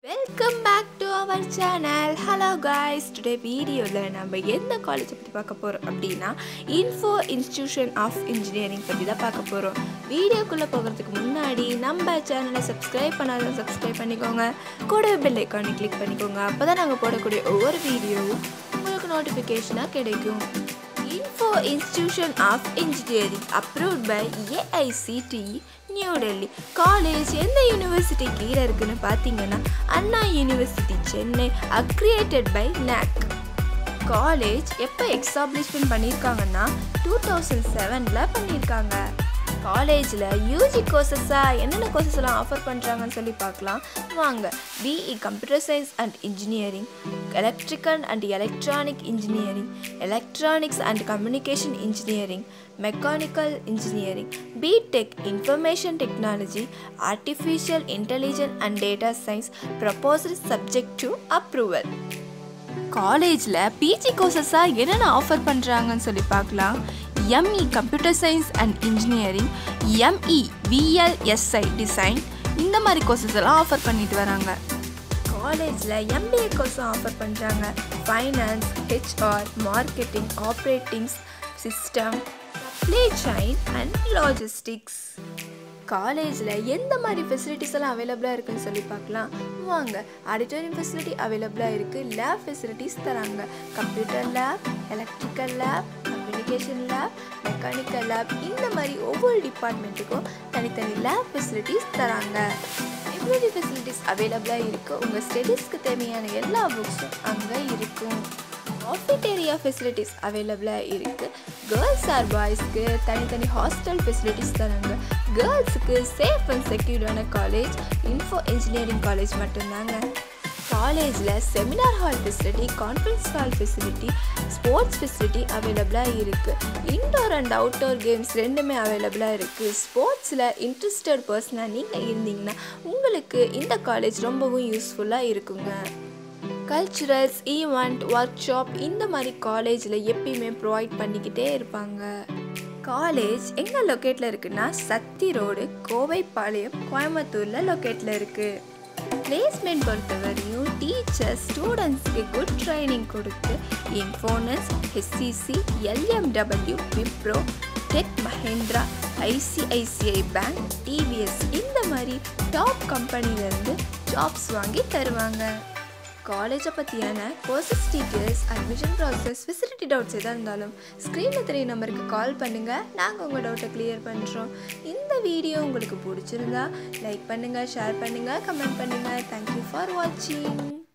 welcome back to our channel hello guys today வீடியோவில் நம்ம எந்த காலேஜை பற்றி பார்க்க போகிறோம் அப்படின்னா இன்ஃபோ இன்ஸ்டிடியூஷன் ஆஃப் இன்ஜினியரிங் பற்றி தான் பார்க்க போகிறோம் வீடியோக்குள்ளே போகிறதுக்கு முன்னாடி நம்ம சேனலை சப்ஸ்கிரைப் பண்ணாத சப்ஸ்கிரைப் பண்ணிக்கோங்க கூட பெல் ஐக்கானை கிளிக் பண்ணிக்கோங்க அப்போ தான் நாங்கள் போடக்கூடிய ஒவ்வொரு வீடியோவும் உங்களுக்கு நோட்டிஃபிகேஷனாக கிடைக்கும் Info Institution of Engineering approved by AICTE New Delhi college எந்த யூனிவர்சிட்டி கீழே இருக்குன்னு பார்த்தீங்கன்னா Anna university Chennai accredited by NAC college எப்போ எக்ஸாப்ளிஷ்மெண்ட் பண்ணியிருக்காங்கன்னா டூ தௌசண்ட் செவனில் பண்ணியிருக்காங்க காலேஜில் யூஜி கோர்சஸாக என்னென்ன கோர்சஸ் எல்லாம் ஆஃபர் பண்ணுறாங்கன்னு சொல்லி பார்க்கலாம் வாங்க BE computer science and engineering electrical and electronic engineering electronics and communication engineering mechanical engineering BTech information technology artificial intelligence and data science proposal subject to approval காலேஜில் பிஜி கோர்சஸாக என்னென்ன offer பண்ணுறாங்கன்னு சொல்லி பார்க்கலாம் ME computer science and engineering ME VLSI design இந்த மாதிரி courses எல்லாம் offer பண்ணிட்டு வராங்க காலேஜில் எம்பிஏ கோர்ஸும் ஆஃபர் பண்ணுறாங்க finance HR marketing operations system supply chain and logistics காலேஜில் எந்த மாதிரி ஃபெசிலிட்டிஸ் எல்லாம் அவைலபிளாக இருக்குன்னு சொல்லி பார்க்கலாம் வாங்க ஆடிட்டோரியம் ஃபெசிலிட்டி அவைலபிளாக இருக்குது லேப் ஃபெசிலிட்டிஸ் தராங்க computer lab electrical lab communication lab mechanical lab இந்த மாதிரி ஒவ்வொரு டிபார்ட்மெண்ட்டுக்கும் தனித்தனி லேப் ஃபெசிலிட்டிஸ் தராங்க லைப்ரரி ஃபெசிலிட்டிஸ் அவைலபிளாக இருக்குது உங்கள் ஸ்டடீஸ்க்கு தேவையான எல்லா புக்ஸும் அங்கே இருக்கும் ஆஃபிட்டேரியா ஃபெசிலிட்டிஸ் அவைலபிளாக இருக்குது கேர்ள்ஸ் ஆர் பாய்ஸ்க்கு தனித்தனி ஹாஸ்டல் ஃபெசிலிட்டிஸ் தராங்க கேர்ள்ஸுக்கு சேஃப் அண்ட் செக்யூர்டான காலேஜ் இன்ஃபோ இன்ஜினியரிங் காலேஜ் மட்டும்தாங்க காலேஜில் seminar hall facility conference hall facility sports facility அவைலபிளாக இருக்குது இன்டோர் அண்ட் அவுட்டோர் கேம்ஸ் ரெண்டுமே அவைலபிளாக இருக்குது ஸ்போர்ட்ஸில் இன்ட்ரெஸ்டட் பர்சனாக நீங்கள் இருந்தீங்கன்னா உங்களுக்கு இந்த காலேஜ் ரொம்பவும் யூஸ்ஃபுல்லாக இருக்குங்க கல்ச்சுரல்ஸ் ஈவெண்ட் ஒர்க் ஷாப் இந்த மாதிரி காலேஜில் எப்பயுமே ப்ரொவைட் பண்ணிக்கிட்டே இருப்பாங்க காலேஜ் எங்கே லொக்கேட்டில் இருக்குன்னா சத்தி ரோடு கோவைப்பாளையம் கோயம்புத்தூரில் லொக்கேட்டில் இருக்குது பிளேஸ்மெண்ட் பொறுத்தவரையும் டீச்சர்ஸ் ஸ்டூடெண்ட்ஸ்க்கு குட் ட்ரைனிங் கொடுத்து இன்ஃபோனஸ் HCC LMW Wipro Tech Mahindra ICICI bank TVS இந்த மாதிரி டாப் கம்பெனிலேருந்து ஜாப்ஸ் வாங்கி தருவாங்க காலேஜை பற்றியான courses details admission process facility doubts எதாக இருந்தாலும் ஸ்க்ரீனில் தெரிய நம்பருக்கு கால் பண்ணுங்கள் நாங்கள் உங்கள் டவுட்டை கிளியர் பண்ணுறோம் இந்த வீடியோ உங்களுக்கு பிடிச்சிருந்தா லைக் பண்ணுங்கள் ஷேர் பண்ணுங்கள் கமெண்ட் பண்ணுங்கள் தேங்க்யூ ஃபார் வாட்சிங்